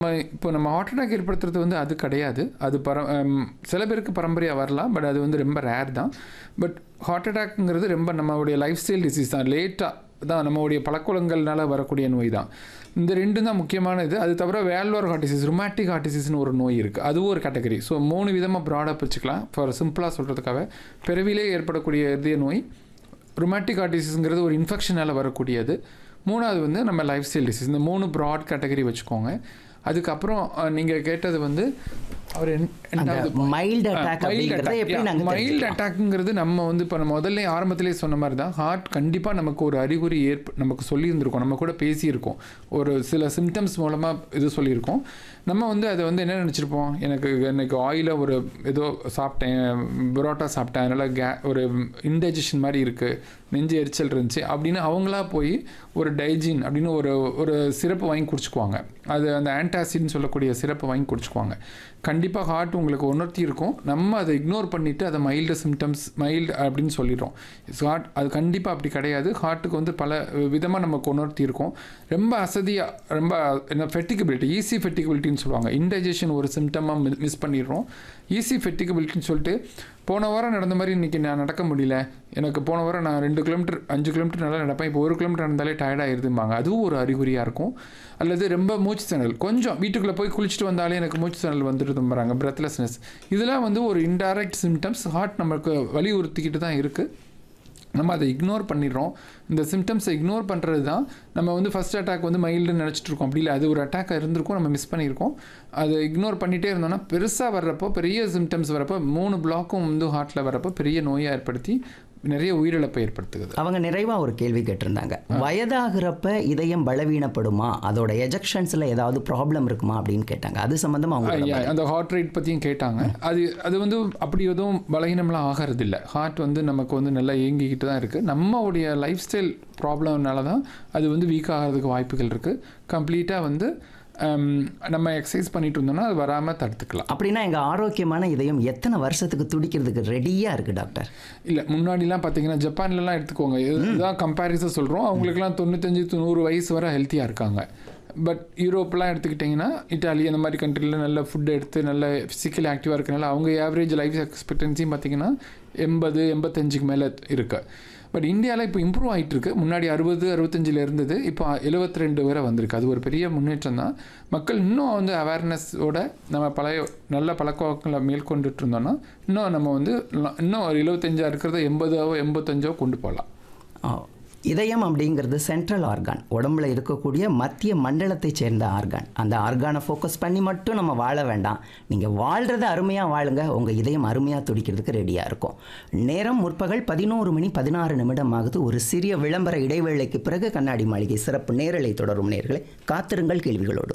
இப்போ நம்ம heart attack ஏற்படுத்துறது வந்து அது கிடையாது அது பர ஹம், சில பேருக்கு பரம்பரையாக வரலாம் பட் அது வந்து ரொம்ப ரேர் தான் பட் ஹார்ட் அட்டாக்ங்கிறது ரொம்ப நம்மளுடைய லைஃப் ஸ்டைல் டிசீஸ் தான் லேட்டாக தான் நம்மளுடைய பழக்கவழங்கள்னால வரக்கூடிய நோய் தான் இந்த ரெண்டும் தான் முக்கியமான இது அது தவிர valvular heart disease rheumatic heart டிசீஸ்னு ஒரு நோய் இருக்குது அதுவும் ஒரு கேட்டகரி ஸோ மூணு விதமாக ப்ராடாக பிரிச்சுக்கலாம் ஃபார் சிம்பிளாக சொல்கிறதுக்காக பிறவிலே ஏற்படக்கூடிய இதய நோய் ருமேட்டிக் ஹார்ட் டிசீஸ்ங்கிறது ஒரு இன்ஃபெக்ஷனால் வரக்கூடியது மூணாவது வந்து நம்ம லைஃப் ஸ்டைல் டிசீஸ் இந்த மூணு ப்ராட் கேட்டகரி வச்சுக்கோங்க அதுக்கப்புறம் நீங்கள் கேட்டது வந்து அவர் அந்த மைல்டு அட்டாக் அப்படிங்கிறத எப்படி நாங்கள் மைல்டு அட்டாக்ங்கிறது நம்ம வந்து இப்போ நம்ம முதல்ல ஆரம்பத்திலே சொன்ன மாதிரி தான் ஹார்ட் கண்டிப்பாக நமக்கு ஒரு அறிகுறி ஏற்ப நமக்கு சொல்லியிருந்திருக்கோம் நம்ம கூட பேசியிருக்கோம் ஒரு சில சிம்டம்ஸ் மூலமாக இது சொல்லியிருக்கோம் நம்ம வந்து அதை வந்து என்ன நினச்சிருப்போம் எனக்கு எனக்கு ஆயில ஒரு ஏதோ சாப்பிட்டேன் புரோட்டா சாப்பிட்டேன் அதனால் கே ஒரு இன்டைஜஷன் மாதிரி இருக்குது நெஞ்சு எரிச்சல் இருந்துச்சு அப்படின்னு அவங்களா போய் ஒரு டைஜின் அப்படின்னு ஒரு ஒரு சிறப்பு வாங்கி குடிச்சுக்குவாங்க அது அந்த ஆன்டாசிட்னு சொல்லக்கூடிய சிறப்பு வாங்கி குடிச்சுக்குவாங்க கண்டிப்பாக ஹார்ட் உங்களுக்கு உணர்த்தி இருக்கும் நம்ம அதை இக்னோர் பண்ணிவிட்டு அதை மைல்டு சிம்டம்ஸ் மைல்டு அப்படின்னு சொல்லிடுறோம் ஹார்ட் அது கண்டிப்பாக அப்படி கிடையாது ஹார்ட்டுக்கு வந்து பல விதமாக நமக்கு உணர்த்தி இருக்கும் ரொம்ப அசதியாக ரொம்ப என்ன ஃபெட்டிகபிலிட்டி ஈஸி ஃபெட்டிகபிலிட்டின்னு சொல்லுவாங்க இன்டைஜஷன் ஒரு சிம்டமாக மிஸ் பண்ணிடுறோம் ஈஸி ஃபெட்டிகபிலிட்டின்னு சொல்லிட்டு போன வாரம் நடந்த மாதிரி இன்றைக்கி நான் நடக்க முடியல எனக்கு போன வாரம் நான் ரெண்டு கிலோமீட்டர் அஞ்சு கிலோமீட்டர் நல்லா நடப்பேன் இப்போ ஒரு கிலோமீட்டர் நடந்தாலே டயர்டாகிருதும்பாங்க அதுவும் ஒரு அறிகுறியாக இருக்கும் அல்லது ரொம்ப மூச்சு திணறல் கொஞ்சம் வீட்டுக்குள்ளே போய் குளிச்சுட்டு வந்தாலே எனக்கு மூச்சு திணறல் வந்துடுதும்பாங்க பிரெத்லெஸ்னஸ் இதெல்லாம் வந்து ஒரு இன்டைரக்ட் சிம்டம்ஸ் ஹார்ட் நமக்கு வலியுறுத்திக்கிட்டு தான் இருக்குது நம்ம அதை இக்னோர் பண்ணிடுறோம் இந்த சிம்டம்ஸை இக்னோர் பண்ணுறது தான் நம்ம வந்து ஃபஸ்ட் அட்டாக் வந்து மைல்டுன்னு நினச்சிட்டு இருக்கோம் அப்படி இல்லை அது ஒரு அட்டாக் இருந்திருக்கும் நம்ம மிஸ் பண்ணியிருக்கோம் அதை இக்னோர் பண்ணிகிட்டே இருந்தோம்னா பெருசாக வர்றப்போ பெரிய சிம்டம்ஸ் வரப்போ மூணு பிளாக்கும் வந்து ஹார்ட்டில் வரப்போ பெரிய நோயை ஏற்படுத்தி நிறைய உயிரிழப்பை ஏற்படுத்துகிறது அவங்க நிறைவாக ஒரு கேள்வி கேட்டிருந்தாங்க வயதாகிறப்ப இதயம் பலவீனப்படுமா அதோட எஜெக்ஷன்ஸில் ஏதாவது ப்ராப்ளம் இருக்குமா அப்படின்னு கேட்டாங்க அது சம்மந்தமாக அவங்க ஐயா, அந்த ஹார்ட் ரேட் பற்றியும் கேட்டாங்க அது அது வந்து அப்படி எதுவும் பலகீனம்லாம் ஆகிறது இல்லை ஹார்ட் வந்து நமக்கு வந்து நல்லா இயங்கிக்கிட்டு தான் இருக்குது நம்மளுடைய லைஃப் ஸ்டைல் ப்ராப்ளம்னால தான் அது வந்து வீக் ஆகிறதுக்கு வாய்ப்புகள் இருக்குது கம்ப்ளீட்டாக வந்து ஹம், நம்ம எக்ஸசைஸ் பண்ணிட்டு இருந்தோம்னா அது வராமல் தடுத்துக்கலாம் அப்படின்னா எங்கள் ஆரோக்கியமான இதயம் எத்தனை வருஷத்துக்கு துடிக்கிறதுக்கு ரெடியாக இருக்குது டாக்டர் இல்லை முன்னாடிலாம் பார்த்தீங்கன்னா ஜப்பான்லலாம் எடுத்துக்கோங்க இதுதான் கம்பேரிசன் சொல்கிறோம் அவங்களுக்குலாம் தொண்ணூத்தஞ்சு தொண்ணூறு வயசு வரை ஹெல்த்தியாக இருக்காங்க பட் யூரோப்லாம் எடுத்துக்கிட்டிங்கன்னா இட்டாலி அந்த மாதிரி கண்ட்ரியில் நல்ல ஃபுட் எடுத்து நல்ல ஃபிசிக்கலி ஆக்டிவாக இருக்கனால அவங்க ஆவரேஜ் லைஃப் எக்ஸ்பெக்டன்சியும் பார்த்தீங்கன்னா எண்பது எண்பத்தஞ்சுக்கு மேலே இருக்கு பட் இந்தியாவில் இப்போ இம்ப்ரூவ் ஆகிட்டு இருக்கு முன்னாடி அறுபது அறுபத்தஞ்சில் இருந்தது இப்போ எழுபத்தி ரெண்டு வரை வந்திருக்கு அது ஒரு பெரிய முன்னேற்றம் தான் மக்கள் இன்னும் வந்து அவேர்னஸோட நம்ம பழைய நல்ல பழக்கவழக்கங்களை மேற்கொண்டுட்டு இருந்தோம்னா இன்னும் நம்ம வந்து இன்னும் ஒரு எழுபத்தஞ்சா இருக்கிறத எண்பதோ எண்பத்தஞ்சோ கொண்டு போகலாம் ஆ, இதயம் அப்படிங்கிறது சென்ட்ரல் ஆர்கான் உடம்புல இருக்கக்கூடிய மத்திய மண்டலத்தை சேர்ந்த ஆர்கான் அந்த ஆர்கானை ஃபோக்கஸ் பண்ணி மட்டும் நம்ம வாழ வேண்டாம் நீங்கள் வாழ்கிறத அருமையாக வாழுங்க உங்கள் இதயம் அருமையாக துடிக்கிறதுக்கு ரெடியாக இருக்கும் நேரம் முற்பகல் பதினோரு மணி பதினாறு நிமிடம் ஆகுது ஒரு சிறிய விளம்பர இடைவேளைக்கு பிறகு கண்ணாடி மாளிகை சிறப்பு நேரலை தொடரும் நேர்களை காத்திருங்கள் கேள்விகளோடு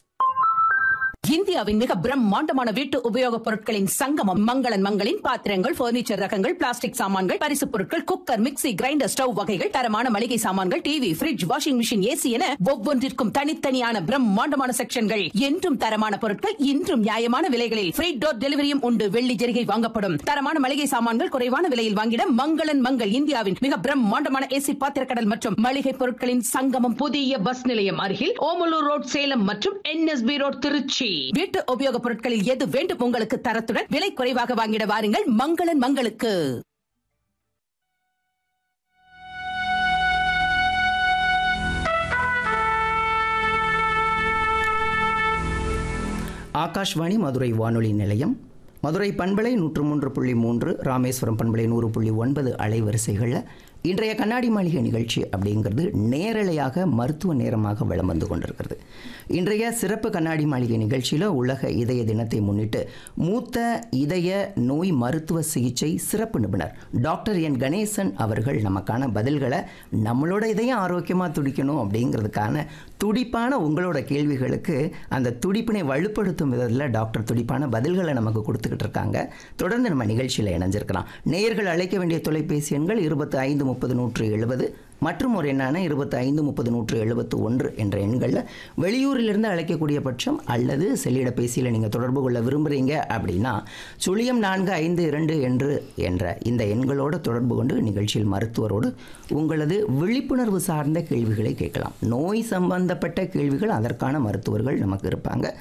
இந்தியாவின் மிக பிரம்மாண்டமான வீட்டு உபயோகப் பொருட்களின் சங்கமம் மங்களன் மங்களின் பாத்திரங்கள் பர்னிச்சர் ரகங்கள் பிளாஸ்டிக் சாமான்கள் பரிசுப் பொருட்கள் குக்கர் மிக்ஸி கிரைண்டர் ஸ்டவ் வகைகள் தரமான மளிகை சாமான்கள் TV fridge washing machine AC என ஒவ்வொன்றிற்கும் தனித்தனியான பிரம்மாண்டமான செக்ஷன்கள் என்றும் தரமான பொருட்கள் இன்றும் நியாயமான விலைகளில் ஃப்ரீ டோர் டெலிவரியும் உண்டு வெள்ளி ஜெரிகை வாங்கப்படும் தரமான மளிகை சாமான்கள் குறைவான விலையில் வாங்கிட மங்களன் மங்கள் இந்தியாவின் மிக பிரம்மாண்டமான ஏசி பாத்திரக்கடல் மற்றும் மளிகை பொருட்களின் சங்கமம் புதிய பஸ் நிலையம் அருகில் ஓமலூர் ரோட் சேலம் மற்றும் என்எஸ்பி ரோட் திருச்சி வீட்டு உபயோகப் பொருட்களில் எது வேண்டும் உங்களுக்கு தரத்துடன் விலை குறைவாக வாங்கிட வாருங்கள் மங்களன் மங்களுக்கு ஆகாஷ்வாணி மதுரை வானொலி நிலையம் மதுரை பண்பலை நூற்று மூன்று புள்ளி மூன்று ராமேஸ்வரம் பண்பலை நூறு புள்ளி ஒன்பது அலைவரிசைகளில் இன்றைய கண்ணாடி மாளிகை நிகழ்ச்சி அப்படிங்கிறது நேரலையாக மருத்துவ நேரமாக வலம் வந்து கொண்டிருக்கிறது இன்றைய சிறப்பு கண்ணாடி மாளிகை நிகழ்ச்சியில் உலக இதய தினத்தை முன்னிட்டு மூத்த இதய நோய் மருத்துவ சிகிச்சை சிறப்பு நிபுணர் டாக்டர் என் கணேசன் அவர்கள் நமக்கான பதில்களை நம்மளோட இதயம் ஆரோக்கியமாக துடிக்கணும் அப்படிங்கிறதுக்கான துடிப்பான உங்களோட கேள்விகளுக்கு அந்த துடிப்பினை வலுப்படுத்தும் விதத்தில் டாக்டர் துடிப்பான பதில்களை நமக்கு கொடுத்துக்கிட்டு இருக்காங்க தொடர்ந்து நம்ம நிகழ்ச்சியில் இணைஞ்சிருக்கலாம் நேயர்கள் அழைக்க வேண்டிய தொலைபேசி எண்கள் இருபத்தி ஐந்து முப்பது நூற்று எழுபது மற்றும் ஒரு எண்ணான இருபத்தி ஐந்து முப்பது நூற்று எழுபத்து ஒன்று என்ற எண்களில் வெளியூரிலிருந்து அழைக்கக்கூடிய பட்சம் அல்லது செல்லிடப்பேசியில் நீங்கள் தொடர்பு கொள்ள விரும்புகிறீங்க அப்படின்னா சுழியம் நான்கு ஐந்து இரண்டு என்று என்ற இந்த எண்களோடு தொடர்பு கொண்டு நிகழ்ச்சியில் மருத்துவரோடு உங்களது விழிப்புணர்வு சார்ந்த கேள்விகளை கேட்கலாம் நோய் சம்பந்தப்பட்ட கேள்விகள் அதற்கான மருத்துவர்கள் நமக்கு இருப்பாங்க